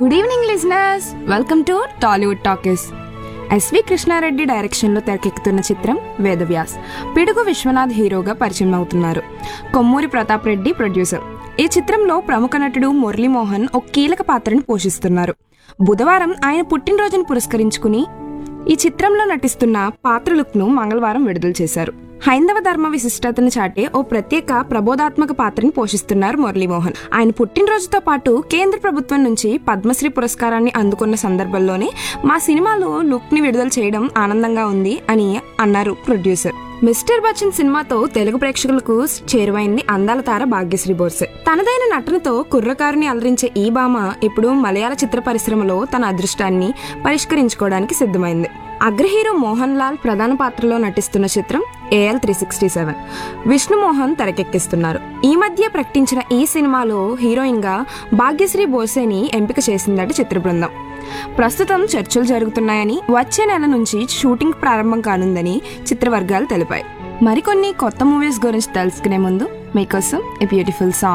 good evening listeners welcome to Tollywood talkies SV Krishna Reddy డైరెక్షన్లో తెరకెక్కుతున్న చిత్రం వేదవ్యాస్ పిడుగు విశ్వనాథ్ హీరోగా పరిచయం అవుతున్నారు కొమ్మూరి ప్రతాప్ రెడ్డి ప్రొడ్యూసర్ ఈ చిత్రంలో ప్రముఖ నటుడు మురళీమోహన్ ఒక కీలక పాత్రను పోషిస్తున్నారు బుధవారం ఆయన పుట్టినరోజును పురస్కరించుకుని ఈ చిత్రంలో నటిస్తున్న పాత్ర లుక్ను మంగళవారం విడుదల చేశారు హైందవ ధర్మ విశిష్టతను చాటే ఓ ప్రత్యేక ప్రబోధాత్మక పాత్రని పోషిస్తున్నారు మురళీమోహన్ ఆయన పుట్టినరోజుతో పాటు కేంద్ర ప్రభుత్వం నుంచి పద్మశ్రీ పురస్కారాన్ని అందుకున్న సందర్భంలోనే మా సినిమాలో లుక్ ని విడుదల చేయడం ఆనందంగా ఉంది అని అన్నారు ప్రొడ్యూసర్ మిస్టర్ బచ్చన్ సినిమాతో తెలుగు ప్రేక్షకులకు చేరువైంది అందాల తార భాగ్యశ్రీ బోర్సే తనదైన నటనతో కుర్రకారుని అలరించే ఈ భామ ఇప్పుడు మలయాళ చిత్ర పరిశ్రమలో తన అదృష్టాన్ని పరిష్కరించుకోవడానికి సిద్ధమైంది అగ్రహీరో మోహన్ లాల్ ప్రధాన పాత్రలో నటిస్తున్న చిత్రం AL three sixty seven Vishnu Mohan తెరకెక్కిస్తున్నారు ఈ మధ్య ప్రకటించిన ఈ సినిమాలో హీరోయిన్ గా భాగ్యశ్రీ బోసేని ఎంపిక చేసిందట చిత్ర బృందం ప్రస్తుతం చర్చలు జరుగుతున్నాయని వచ్చే నెల నుంచి షూటింగ్ ప్రారంభం కానుందని చిత్రవర్గాలు తెలిపాయి మరికొన్ని కొత్త మూవీస్ గురించి తెలుసుకునే ముందు మీకోసం ఏ బ్యూటిఫుల్ సాంగ్